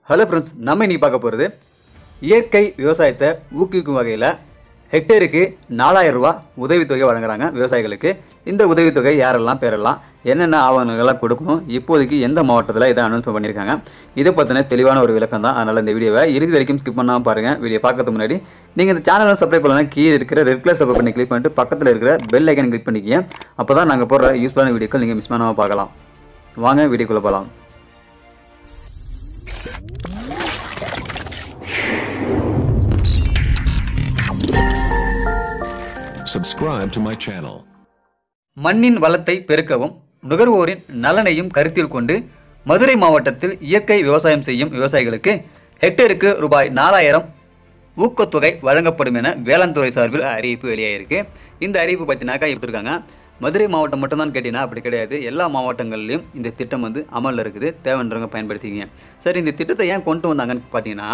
Hello friends நம்ம இன்னைக்கு பார்க்க போகிறது இயற்கை விவசாயத்தை ஊக்குவிக்கும் வகையில் ஹெக்டேருக்கு நாலாயிரம் ரூபாய் உதவித்தொகை வழங்குறாங்க விவசாயிகளுக்கு இந்த உதவித்தொகை யாரெல்லாம் பெறலாம் என்னென்ன ஆவணங்கள்லாம் கொடுக்கணும் இப்போதைக்கு எந்த மாவட்டத்தில் இதை அனௌன்ஸ்மெண்ட் பண்ணியிருக்காங்க இதை பற்றின தெளிவான ஒரு விளக்கம் தான் அதனால் இந்த வீடியோவை இறுதி வரைக்கும் ஸ்கிப் பண்ணாமல் பாருங்கள் வீடியோ பார்க்கறதுக்கு முன்னாடி நீங்கள் இந்த சேனலை சப்ஸ்கிரைப் பண்ணலாம் கீழே இருக்கிற ரெட் கலர் சப்ஸ்கிரைப் பண்ணி கிளிக் பண்ணிட்டு பக்கத்தில் இருக்கிற பெல் ஐக்கன் கிளிக் பண்ணிக்கிங்க அப்போ தான் நாங்கள் போடுற யூஸ்ஃபுல்லான வீடியோக்கள் நீங்கள் மிஸ் பண்ணாமல் பார்க்கலாம் வாங்க வீடியோக்குள்ளே போகலாம் Subscribe to my channel. மண்ணின் வளத்தை பெருக்கவும் நுகர்வோரின் நலனையும் கருத்தில் கொண்டு மதுரை மாவட்டத்தில் இயற்கை விவசாயம் செய்யும் விவசாயிகளுக்கு ஹெக்டேருக்கு ரூபாய் நாலாயிரம் ஊக்கத்தொகை வழங்கப்படும் என வேளாண் துறை சார்பில் அறிவிப்பு வெளியாகிருக்கு இந்த அறிவிப்பு பற்றினாக்கா இருக்காங்க மதுரை மாவட்டம் மட்டும்தான் கேட்டீங்கன்னா அப்படி கிடையாது எல்லா மாவட்டங்கள்லையும் இந்த திட்டம் வந்து அமலில் இருக்குது தேவைன்றவங்க பயன்படுத்திக்கிங்க சரி இந்த திட்டத்தை ஏன் கொண்டு வந்தாங்கன்னு பார்த்தீங்கன்னா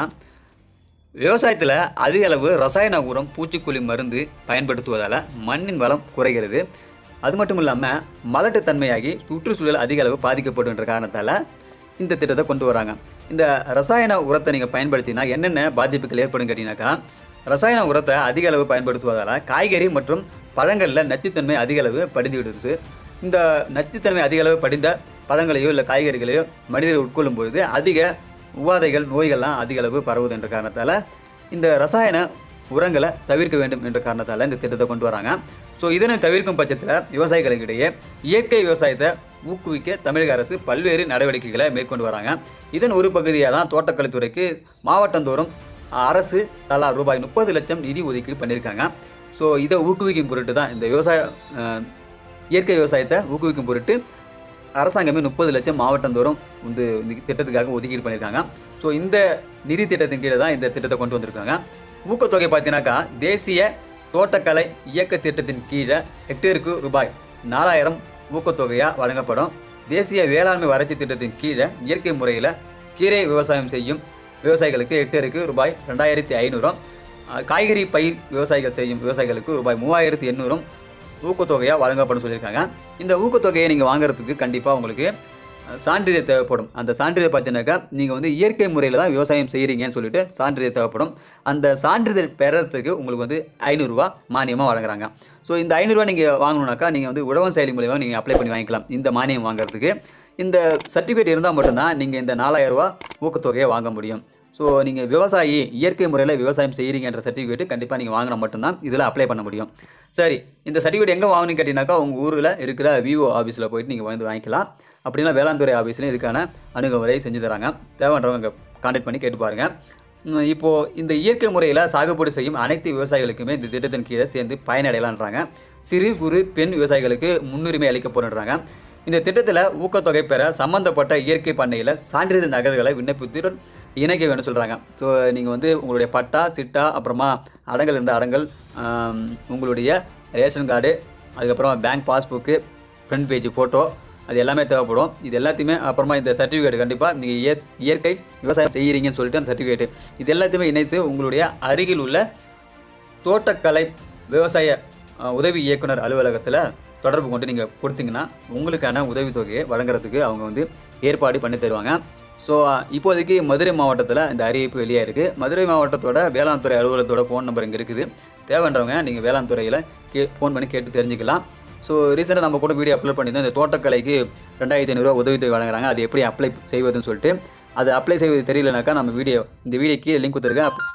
விவசாயத்தில் அதிக அளவு ரசாயன உரம் பூச்சிக்கொல்லி மருந்து பயன்படுத்துவதால் மண்ணின் வளம் குறைகிறது அது மட்டும் இல்லாமல் மலட்டுத்தன்மையாகி சுற்றுச்சூழல் அதிக அளவு பாதிக்கப்படுன்ற காரணத்தால் இந்த திட்டத்தை கொண்டு வராங்க இந்த ரசாயன உரத்தை நீங்கள் பயன்படுத்தினா என்னென்ன பாதிப்புகள் ஏற்படும் கேட்டிங்கனாக்கா ரசாயன உரத்தை அதிக அளவு பயன்படுத்துவதால் காய்கறி மற்றும் பழங்களில் நச்சுத்தன்மை அதிக அளவு படிந்து விடுது இந்த நச்சுத்தன்மை அதிக அளவு படிந்த பழங்களையோ இல்லை காய்கறிகளையோ மனிதர் உட்கொள்ளும் பொழுது அதிக உபாதைகள் நோய்கள்லாம் அதிக அளவு பரவுது என்ற காரணத்தால் இந்த ரசாயன உரங்களை தவிர்க்க வேண்டும் என்ற காரணத்தால் இந்த திட்டத்தை கொண்டு வராங்க ஸோ இதனை தவிர்க்கும் பட்சத்தில் விவசாயிகளுக்கிடையே இயற்கை விவசாயத்தை ஊக்குவிக்க தமிழக அரசு பல்வேறு நடவடிக்கைகளை மேற்கொண்டு வராங்க இதன் ஒரு பகுதியாக தான் தோட்டக்கலைத்துறைக்கு மாவட்டந்தோறும் அரசு தலா ரூபாய் முப்பது லட்சம் நிதி ஒதுக்கீடு பண்ணியிருக்காங்க ஸோ இதை ஊக்குவிக்கும் பொருட்டு தான் இந்த விவசாய அஹ், இயற்கை விவசாயத்தை ஊக்குவிக்கும் பொருட்டு அரசாங்கமே முப்பது லட்சம் மாவட்டந்தோறும் வந்து இந்த திட்டத்துக்காக ஒதுக்கீடு பண்ணியிருக்காங்க ஸோ இந்த நிதி திட்டத்தின் கீழே தான் இந்த திட்டத்தை கொண்டு வந்திருக்காங்க ஊக்கத்தொகை பார்த்தீங்கன்னாக்கா தேசிய தோட்டக்கலை இயக்க திட்டத்தின் கீழே ஹெக்டேருக்கு ரூபாய் நாலாயிரம் ஊக்கத்தொகையாக வழங்கப்படும் தேசிய வேளாண்மை வறட்சி திட்டத்தின் கீழே இயற்கை முறையில் கீரை விவசாயம் செய்யும் விவசாயிகளுக்கு ஹெக்டேருக்கு ரூபாய் ரெண்டாயிரத்தி ஐநூறும் அஹ், காய்கறி பயிர் விவசாயிகள் செய்யும் விவசாயிகளுக்கு ரூபாய் மூவாயிரத்தி எண்ணூறும் ஊக்கத்தொகையாக வழங்கப்படும் சொல்லியிருக்காங்க இந்த ஊக்கத்தொகையை நீங்கள் வாங்குறதுக்கு கண்டிப்பாக உங்களுக்கு அஹ், சான்றிதழ் தேவைப்படும் அந்த சான்றிதழ் பார்த்தீங்கன்னாக்கா நீங்கள் வந்து இயற்கை முறையில் தான் விவசாயம் செய்கிறீங்கன்னு சொல்லிட்டு சான்றிதழ் தேவைப்படும் அந்த சான்றிதழ் பெறறதுக்கு உங்களுக்கு வந்து ஐநூறுரூவா மானியமாக வழங்குறாங்க ஸோ இந்த ஐநூறுரூவா நீங்கள் வாங்கணுனாக்கா நீங்கள் வந்து உழவன் செயலி மூலியமாக நீங்கள் அப்ளை பண்ணி வாங்கிக்கலாம் இந்த மானியம் வாங்குறதுக்கு இந்த சர்டிஃபிகேட் இருந்தால் மட்டும்தான் நீங்கள் இந்த நாலாயிரம் ரூபாய் ஊக்கத்தொகையை வாங்க முடியும் ஸோ நீங்கள் விவசாயி இயற்கை முறையில் விவசாயம் செய்கிறீங்கன்ற சர்டிஃபிகேட் கண்டிப்பாக நீங்கள் வாங்கினா மட்டும்தான் இதில் அப்ளை பண்ண முடியும் சரி இந்த சர்டிஃபிகேட் எங்கே வாங்கணும்னு கேட்டிங்கனாக்கா உங்கள் ஊரில் இருக்கிற விவோ ஆஃபீஸில் போயிட்டு நீங்கள் வந்து வாங்கிக்கலாம் அப்படின்னா வேளாண்துறை ஆஃபீஸ்லையும் இதுக்கான அணுகுமுறை செஞ்சு தராங்க தேவைன்றவங்க கான்டாக்ட் பண்ணி கேட்டு பாருங்கள் உம், இப்போ இந்த இயற்கை முறையில் சாகுபடி செய்யும் அனைத்து விவசாயிகளுக்குமே இந்த திட்டத்தின் கீழே சேர்ந்து பயனடையலான்றாங்க சிறு குறு பெண் விவசாயிகளுக்கு முன்னுரிமை அளிக்கப்படுன்றாங்க இந்த திட்டத்தில் ஊக்கத்தொகை பெற சம்பந்தப்பட்ட இயற்கை பண்ணையில் சான்றிதழ் நகல்களை விண்ணப்பித்துடன் இணைக்க வேண்டும் சொல்கிறாங்க ஸோ நீங்கள் வந்து உங்களுடைய பட்டா சிட்டா அப்புறமா அடங்கல் இருந்த அடங்கல் ஆம், உங்களுடைய ரேஷன் கார்டு அதுக்கப்புறம் bank passbook front page photo அது எல்லாமே தேவைப்படும் இது எல்லாத்தையுமே அப்புறமா இந்த சர்டிஃபிகேட் கண்டிப்பாக நீங்கள் இயஸ் இயற்கை விவசாயம் செய்கிறீங்கன்னு சொல்லிட்டு அந்த சர்டிஃபிகேட் இது எல்லாத்தையுமே இணைத்து உங்களுடைய அருகில் உள்ள தோட்டக்கலை விவசாய அஹ், உதவி இயக்குனர் அலுவலகத்தில் தொடர்பு கொண்டு நீங்கள் கொடுத்தீங்கன்னா உங்களுக்கான உதவித்தொகையை வழங்குறதுக்கு அவங்க வந்து ஏற்பாடு பண்ணி தருவாங்க ஸோ இப்போதைக்கு மதுரை மாவட்டத்தில் இந்த அறிவிப்பு வெளியாக இருக்குது மதுரை மாவட்டத்தோட வேளாண் துறை அலுவலகத்தோட ஃபோன் நம்பர் இங்கே இருக்குது தேவைன்றவங்க நீங்கள் வேளாண் துறையில் கே ஃபோன் பண்ணி கேட்டு தெரிஞ்சுக்கலாம் ஸோ ரீசெண்டாக நம்ம கூட வீடியோ அப்லோட் பண்ணியிருந்தோம் இந்த தோட்டக்கலைக்கு ரெண்டாயிரத்தி ஐநூறுரூவா உதவித்தொகை வழங்குறாங்க அது எப்படி அப்ளை செய்வதுன்னு சொல்லிட்டு அது அப்ளை செய்வது தெரியலனாக்கா நம்ம வீடியோ இந்த வீடியோக்கு லிங்க் கொடுத்துருக்கேன் அப்-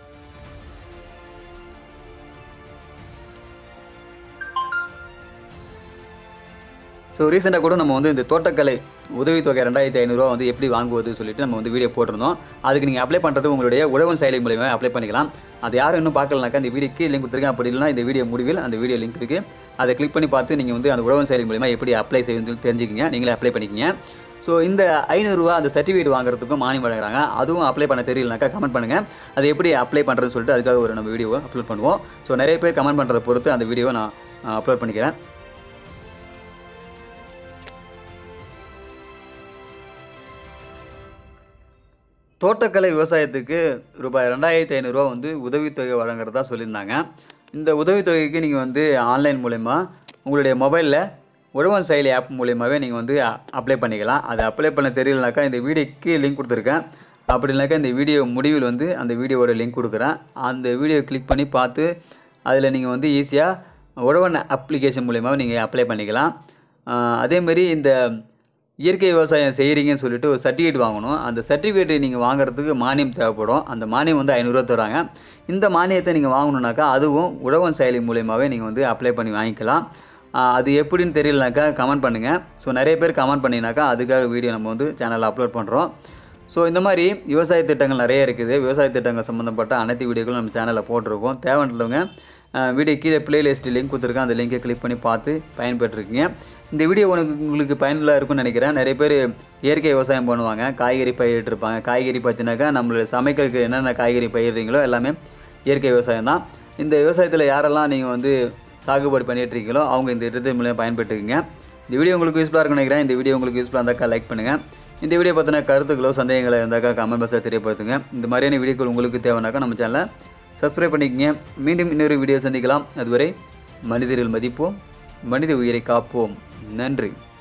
ஸோ ரீசெண்டாக கூட நம்ம வந்து இந்த தோட்டக்கலை உதவித்தொகை ரெண்டாயிரத்தி ஐநூறுரூவா வந்து எப்படி வாங்குவது சொல்லிட்டு நம்ம வந்து வீடியோ போட்டிருந்தோம் அதுக்கு நீங்கள் அப்ளை பண்ணுறது உங்களுடைய உழவன் செயலி மூலியமாக அப்ளை பண்ணிக்கலாம் அது யாரும் இன்னும் பார்க்கலனாக்கா இந்த வீடியோக்கு லிங்க் கொடுத்துருக்கேன் அப்படி இல்லைனா இந்த வீடியோ முடிவில் அந்த வீடியோ லிங்க் இருக்குது அதை கிளிக் பண்ணி பார்த்து நீங்கள் வந்து அந்த உழவன் செயலி மூலியமாக எப்படி அப்ளை செய்யணும்னு தெரிஞ்சுக்கிங்க நீங்களே அப்ளை பண்ணிக்கிங்க ஸோ இந்த ஐநூறுரூவா அந்த சர்டிஃபிகேட் வாங்குறதுக்கும் மானியம் வழங்குறாங்க அதுவும் அப்ளை பண்ண தெரியலனாக்கா கமெண்ட் பண்ணுங்கள் அது எப்படி அப்ளை பண்ணுறதுன்னு சொல்லிட்டு அதுக்காக ஒரு நம்ம வீடியோவை அப்லோட் பண்ணுவோம் ஸோ நிறைய பேர் கமெண்ட் பண்ணுறதை பொறுத்து அந்த வீடியோவை நான் அப்லோட் பண்ணிக்கிறேன் தோட்டக்கலை விவசாயத்துக்கு ரூபாய் ரெண்டாயிரத்தி ஐநூறுரூவா வந்து உதவித்தொகை வழங்குறதா சொல்லியிருந்தாங்க இந்த உதவித்தொகைக்கு நீங்கள் வந்து ஆன்லைன் மூலயமா உங்களுடைய மொபைலில் உழவன் செயலி ஆப் மூலியமாகவே நீங்கள் வந்து அப்ளை பண்ணிக்கலாம் அதை அப்ளை பண்ண தெரியலனாக்கா இந்த வீடியோக்கு லிங்க் கொடுத்துருக்கேன் அப்படி இல்லைனாக்கா இந்த வீடியோ முடிவில் வந்து அந்த வீடியோவோட லிங்க் கொடுக்குறேன் அந்த வீடியோ கிளிக் பண்ணி பார்த்து அதில் நீங்கள் வந்து ஈஸியாக உழவன் அப்ளிகேஷன் மூலயமா நீங்கள் அப்ளை பண்ணிக்கலாம் ஆஹ் அதேமாரி இந்த இயற்கை விவசாயம் செய்கிறீங்கன்னு சொல்லிட்டு ஒரு சர்டிஃபிகேட் வாங்கணும் அந்த சர்டிஃபிகேட்டை நீங்கள் வாங்குறதுக்கு மானியம் தேவைப்படும் அந்த மானியம் வந்து ஐநூறுரூவா தராங்க இந்த மானியத்தை நீங்கள் வாங்கணுன்னாக்கா அதுவும் உழவன் செயலி மூலயமாவே நீங்கள் வந்து அப்ளை பண்ணி வாங்கிக்கலாம் ஆஹ் அது எப்படின்னு தெரியலனாக்கா கமெண்ட் பண்ணுங்கள் ஸோ நிறைய பேர் கமெண்ட் பண்ணினாக்கா அதுக்காக வீடியோ நம்ம வந்து சேனலில் அப்லோட் பண்ணுறோம் ஸோ இந்த மாதிரி விவசாய திட்டங்கள் நிறைய இருக்குது விவசாய திட்டங்கள் சம்மந்தப்பட்ட அனைத்து வீடியோக்களும் நம்ம சேனலில் போட்டிருக்கோம் தேவைன்றவங்க வீடியோ கீழே பிளேலிஸ்ட் லிங்க் கொடுத்துருக்கேன் அந்த லிங்கை கிளிக் பண்ணி பார்த்து பயன்பெற்றிருக்கீங்க இந்த வீடியோ உனக்கு உங்களுக்கு பயனுள்ளதாக இருக்கும்னு நினைக்கிறேன் நிறைய பேர் இயற்கை விவசாயம் பண்ணுவாங்க காய்கறி பயிரிட்டிருப்பாங்க காய்கறி பார்த்தினாக்கா நம்மளுடைய சமைக்கிறதுக்கு என்னென்ன காய்கறி பயிரிடுறீங்களோ எல்லாமே இயற்கை விவசாயம் தான் இந்த விவசாயத்தில் யாரெல்லாம் நீங்கள் வந்து சாகுபடி பண்ணிட்டு இருக்கீங்களோ அவங்க இந்த திட்டத்தின் மூலியம் பயன்பெற்றுக்குங்க இந்த வீடியோ உங்களுக்கு யூஸ்ஃபுல்லாக இருக்கும்னு நினைக்கிறேன் இந்த வீடியோ உங்களுக்கு யூஸ்ஃபுல்லாக இருந்தாக்கா லைக் பண்ணுங்கள் இந்த வீடியோ பற்றின கருத்துக்களோ சந்தேகங்களோ இருந்தாக்கா கமெண்ட் பாக்ஸில் தெரியப்படுத்துங்க இந்த மாதிரியான வீடியோக்கள் உங்களுக்கு தேவைனாக்கா நம்ம சேனலை சப்ஸ்கிரைப் பண்ணிக்கங்க மீண்டும் இன்னொரு வீடியோ சந்திக்கலாம் அதுவரை மனிதர்கள் மதிப்போம் மனித உயிரை காப்போம் நன்றி